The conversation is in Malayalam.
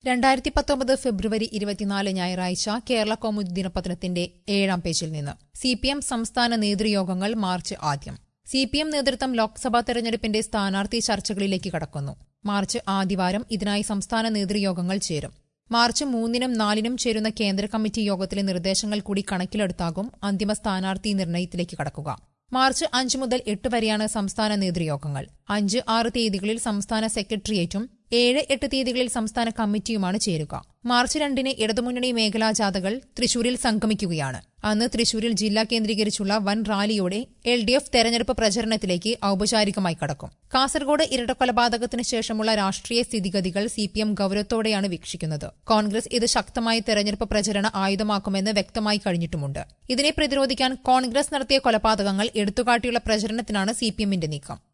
രണ്ടായിരത്തി പത്തൊമ്പത് ഫെബ്രുവരി ഇരുപത്തിനാല് ഞായറാഴ്ച കേരള കൗമുദി ദിനപത്രത്തിന്റെ ഏഴാം പേജിൽ നിന്ന് സി പി എം സംസ്ഥാന നേതൃയോഗങ്ങൾ മാർച്ച് ആദ്യം സി പി എം നേതൃത്വം ലോക്സഭാ തെരഞ്ഞെടുപ്പിന്റെ സ്ഥാനാർത്ഥി ചർച്ചകളിലേക്ക് കടക്കുന്നു മാർച്ച് ആദ്യവാരം ഇതിനായി സംസ്ഥാന നേതൃയോഗങ്ങൾ ചേരും മാർച്ച് മൂന്നിനും നാലിനും ചേരുന്ന കേന്ദ്ര കമ്മിറ്റി യോഗത്തിലെ നിർദ്ദേശങ്ങൾ കൂടി കണക്കിലെടുത്താകും അന്തിമ സ്ഥാനാർത്ഥി നിർണയത്തിലേക്ക് കടക്കുക മാർച്ച് അഞ്ച് മുതൽ എട്ട് വരെയാണ് സംസ്ഥാന നേതൃയോഗങ്ങൾ അഞ്ച് ആറ് തീയതികളിൽ സംസ്ഥാന സെക്രട്ടേറിയറ്റും ഏഴ് എട്ട് തീയതികളിൽ സംസ്ഥാന കമ്മിറ്റിയുമാണ് ചേരുക മാർച്ച് രണ്ടിന് ഇടതുമുന്നണി മേഖലാ ജാഥകൾ തൃശൂരിൽ സംഗമിക്കുകയാണ് അന്ന് തൃശൂരിൽ ജില്ലാ കേന്ദ്രീകരിച്ചുള്ള വൻ റാലിയോടെ എൽ ഡി എഫ് തെരഞ്ഞെടുപ്പ് പ്രചരണത്തിലേക്ക് ഔപചാരികമായി കടക്കും കാസർഗോഡ് ഇരട്ടക്കൊലപാതകത്തിന് ശേഷമുള്ള രാഷ്ട്രീയ സ്ഥിതിഗതികൾ സി പി എം ഗൌരവത്തോടെയാണ് വീക്ഷിക്കുന്നത് കോൺഗ്രസ് ഇത് ശക്തമായ തെരഞ്ഞെടുപ്പ് പ്രചരണ ആയുധമാക്കുമെന്ന് വ്യക്തമായി കഴിഞ്ഞിട്ടുമുണ്ട് ഇതിനെ പ്രതിരോധിക്കാൻ കോൺഗ്രസ് നടത്തിയ കൊലപാതകങ്ങൾ എടുത്തുകാട്ടിയുള്ള പ്രചരണത്തിനാണ് സി പി എമ്മിന്റെ നീക്കം